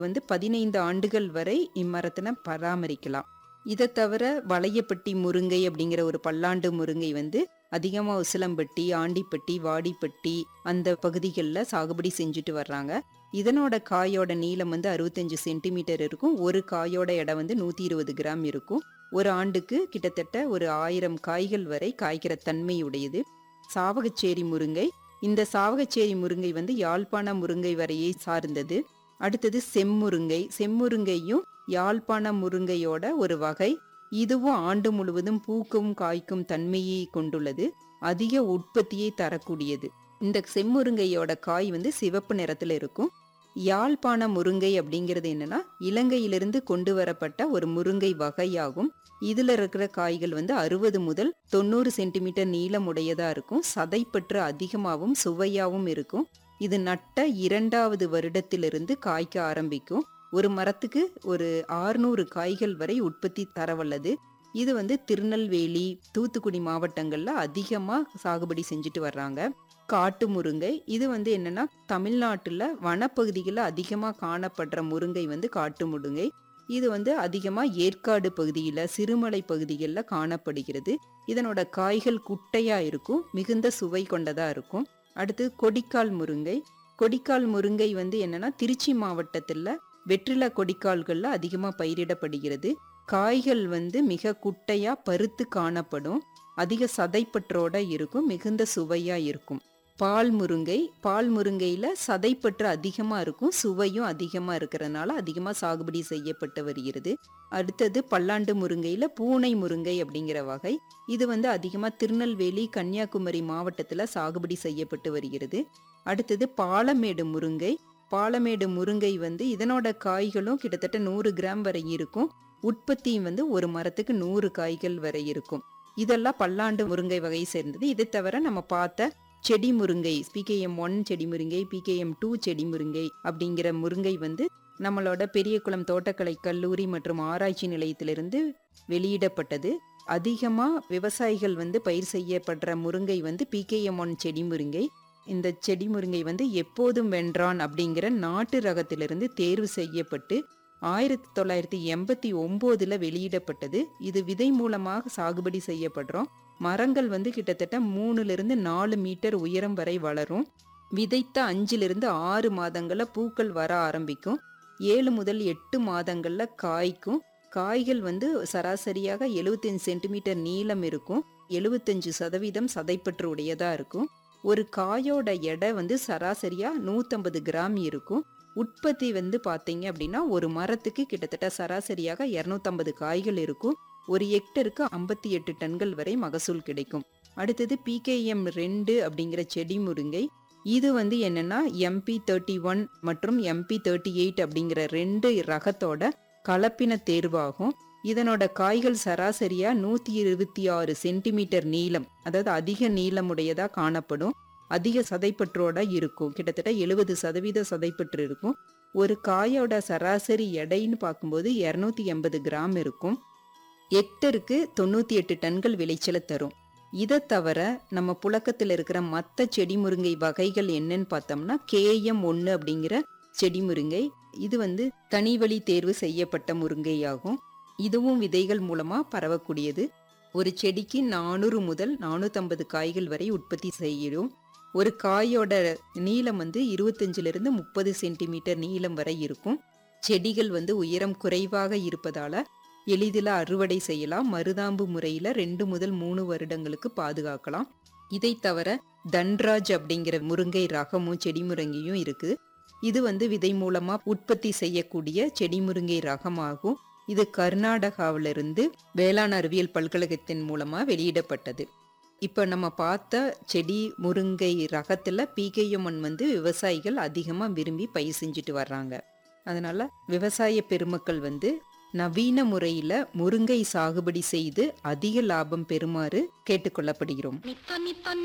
வந்து பதினைந்து ஆண்டுகள் வரை இம்மரத்தினை பராமரிக்கலாம் இதை தவிர வளையப்பட்டி முருங்கை அப்படிங்கிற ஒரு பல்லாண்டு முருங்கை வந்து அதிகமாக உசிலம்பட்டி ஆண்டிப்பட்டி வாடிப்பட்டி அந்த பகுதிகளில் சாகுபடி செஞ்சுட்டு வர்றாங்க இதனோட காயோட நீளம் வந்து அறுபத்தஞ்சு சென்டிமீட்டர் இருக்கும் ஒரு காயோட எடை வந்து நூற்றி இருபது கிராம் இருக்கும் ஒரு ஆண்டுக்கு கிட்டத்தட்ட ஒரு ஆயிரம் காய்கள் வரை காய்க்கிற தன்மை உடையது சாவகச்சேரி முருங்கை இந்த சாவகச்சேரி முருங்கை வந்து யாழ்ப்பாண முருங்கை வரையை சார்ந்தது அடுத்தது செம்முருங்கை செம்முருங்கையும் யாழ்ப்பாண முருங்கையோட ஒரு வகை இதுவும் ஆண்டு முழுவதும் பூக்கும் காய்க்கும் தன்மையை கொண்டுள்ளது அதிக உற்பத்தியை தரக்கூடியது இந்த செம்முருங்கையோட காய் வந்து சிவப்பு நிறத்துல இருக்கும் யாழ்ப்பாண முருங்கை அப்படிங்கிறது என்னன்னா இலங்கையிலிருந்து கொண்டு வரப்பட்ட ஒரு முருங்கை வகையாகும் இதுல இருக்கிற காய்கள் வந்து அறுபது முதல் தொண்ணூறு சென்டிமீட்டர் நீளம் உடையதா இருக்கும் சதைப்பற்று அதிகமாகவும் சுவையாகவும் இருக்கும் இது நட்ட இரண்டாவது வருடத்திலிருந்து காய்க்க ஆரம்பிக்கும் ஒரு மரத்துக்கு ஒரு ஆறுநூறு காய்கள் வரை உற்பத்தி தரவல்லது இது வந்து திருநெல்வேலி தூத்துக்குடி மாவட்டங்கள்ல அதிகமா சாகுபடி செஞ்சுட்டு வர்றாங்க காட்டு முருங்கை இது வந்து என்னன்னா தமிழ்நாட்டுல வனப்பகுதிகளில் அதிகமா காணப்படுற முருங்கை வந்து காட்டு முருங்கை இது வந்து அதிகமா ஏற்காடு பகுதியில சிறுமலை பகுதிகளில் காணப்படுகிறது இதனோட காய்கள் குட்டையா இருக்கும் மிகுந்த சுவை கொண்டதா இருக்கும் அடுத்து கொடிக்கால் முருங்கை கொடிக்கால் முருங்கை வந்து என்னன்னா திருச்சி மாவட்டத்துல வெற்றில கொடிக்கால்கள்ல அதிகமா பயிரிடப்படுகிறது காய்கள் வந்து மிக குட்டையா பருத்து காணப்படும் அதிக சதைப்பற்றோட இருக்கும் மிகுந்த சுவையா இருக்கும் பால் முருங்கை பால் முருங்கையில சதைப்பற்று அதிகமா இருக்கும் சுவையும் அதிகமா இருக்கிறதுனால அதிகமா சாகுபடி செய்யப்பட்டு வருகிறது அடுத்தது பல்லாண்டு முருங்கையில பூனை முருங்கை அப்படிங்கிற வகை இது வந்து அதிகமா திருநெல்வேலி கன்னியாகுமரி மாவட்டத்துல சாகுபடி செய்யப்பட்டு வருகிறது அடுத்தது பாலமேடு முருங்கை பாலமேடு முருங்கை வந்து இதனோட காய்களும் கிட்டத்தட்ட நூறு கிராம் வரை இருக்கும் உற்பத்தியும் வந்து ஒரு மரத்துக்கு நூறு காய்கள் வரை இருக்கும் இதெல்லாம் பல்லாண்டு முருங்கை வகை சேர்ந்தது இதை தவிர நம்ம பார்த்த செடி முருங்கை பிகேஎம் ஒன் செடி முருங்கை பிகேஎம் டூ செடி முருங்கை அப்படிங்கிற முருங்கை வந்து நம்மளோட பெரியகுளம் தோட்டக்கலை கல்லூரி மற்றும் ஆராய்ச்சி நிலையத்திலிருந்து வெளியிடப்பட்டது அதிகமா விவசாயிகள் வந்து பயிர் செய்யப்படுற முருங்கை வந்து பிகேஎம் ஒன் செடி முருங்கை இந்த செடி முருங்கை வந்து எப்போதும் வென்றான் அப்படிங்கிற நாட்டு ரகத்திலிருந்து தேர்வு செய்யப்பட்டு ஆயிரத்தி தொள்ளாயிரத்தி எண்பத்தி ஒம்போதுல வெளியிடப்பட்டது இது விதை மூலமாக சாகுபடி செய்யப்படுறோம் மரங்கள் வந்து கிட்டத்தட்ட மூணுல இருந்து நாலு மீட்டர் உயரம் வரை வளரும் விதைத்த அஞ்சிலிருந்து ஆறு மாதங்கள்ல பூக்கள் வர ஆரம்பிக்கும் ஏழு முதல் எட்டு மாதங்கள்ல காய்க்கும் காய்கள் வந்து சராசரியாக எழுபத்தஞ்சு சென்டிமீட்டர் நீளம் இருக்கும் எழுபத்தஞ்சு சதவீதம் சதைப்பற்று உடையதா இருக்கும் ஒரு காயோட எடை வந்து சராசரியா நூத்தம்பது கிராம் இருக்கும் உற்பத்தி வந்து பாத்தீங்க அப்படின்னா ஒரு மரத்துக்கு கிட்டத்தட்ட சராசரியாக இரநூத்தம்பது காய்கள் இருக்கும் ஒரு ஹெக்டருக்கு ஐம்பத்தி எட்டு டன்கள் வரை மகசூல் கிடைக்கும் அடுத்தது பிகேஎம் ரெண்டு அப்படிங்கிற செடி முருங்கை இது வந்து என்னன்னா எம்பி தேர்ட்டி ஒன் மற்றும் எம்பி தேர்ட்டி எயிட் அப்படிங்கிற ரெண்டு ரகத்தோட கலப்பின தேர்வாகும் இதனோட காய்கள் சராசரியா நூத்தி இருபத்தி ஆறு சென்டிமீட்டர் நீளம் அதாவது அதிக நீளமுடையதா காணப்படும் அதிக சதைப்பற்றோட இருக்கும் கிட்டத்தட்ட எழுபது சதவீத சதைப்பற்று இருக்கும் ஒரு காயோட சராசரி எடைன்னு பார்க்கும்போது இரநூத்தி எண்பது கிராம் இருக்கும் ஹெக்டருக்கு தொண்ணூத்தி எட்டு டன்கள் விளைச்சலை தரும் இதை தவிர நம்ம புழக்கத்தில் இருக்கிற மற்ற செடி முருங்கை வகைகள் என்னன்னு பார்த்தோம்னா கேஎம் ஒன்று அப்படிங்கிற செடி முருங்கை இது வந்து தனிவழி தேர்வு செய்யப்பட்ட முருங்கையாகும் இதுவும் விதைகள் மூலமா பரவக்கூடியது ஒரு செடிக்கு நானூறு முதல் நானூற்றம்பது காய்கள் வரை உற்பத்தி செய்யும் ஒரு காயோட நீளம் வந்து இருபத்தஞ்சுல இருந்து முப்பது சென்டிமீட்டர் நீளம் வரை இருக்கும் செடிகள் வந்து உயரம் குறைவாக இருப்பதால எளிதில் அறுவடை செய்யலாம் மருதாம்பு முறையில ரெண்டு முதல் மூணு வருடங்களுக்கு பாதுகாக்கலாம் இதை தவிர தன்ராஜ் அப்படிங்கிற முருங்கை ரகமும் செடி முருங்கையும் இருக்கு இது வந்து விதை மூலமா உற்பத்தி செய்யக்கூடிய செடி முருங்கை ரகமாகும் இது கர்நாடகாவிலிருந்து வேளாண் அறிவியல் பல்கழகத்தின் மூலமா வெளியிடப்பட்டது இப்போ நம்ம பார்த்த செடி முருங்கை ரகத்துல பிகேஎம்ஒன் வந்து விவசாயிகள் அதிகமா விரும்பி பயிர் செஞ்சுட்டு வர்றாங்க அதனால விவசாய பெருமக்கள் வந்து நவீன முறையில முருங்கை சாகுபடி செய்து அதிக லாபம் பெறுமாறு கேட்டுக்கொள்ளப்படுகிறோம்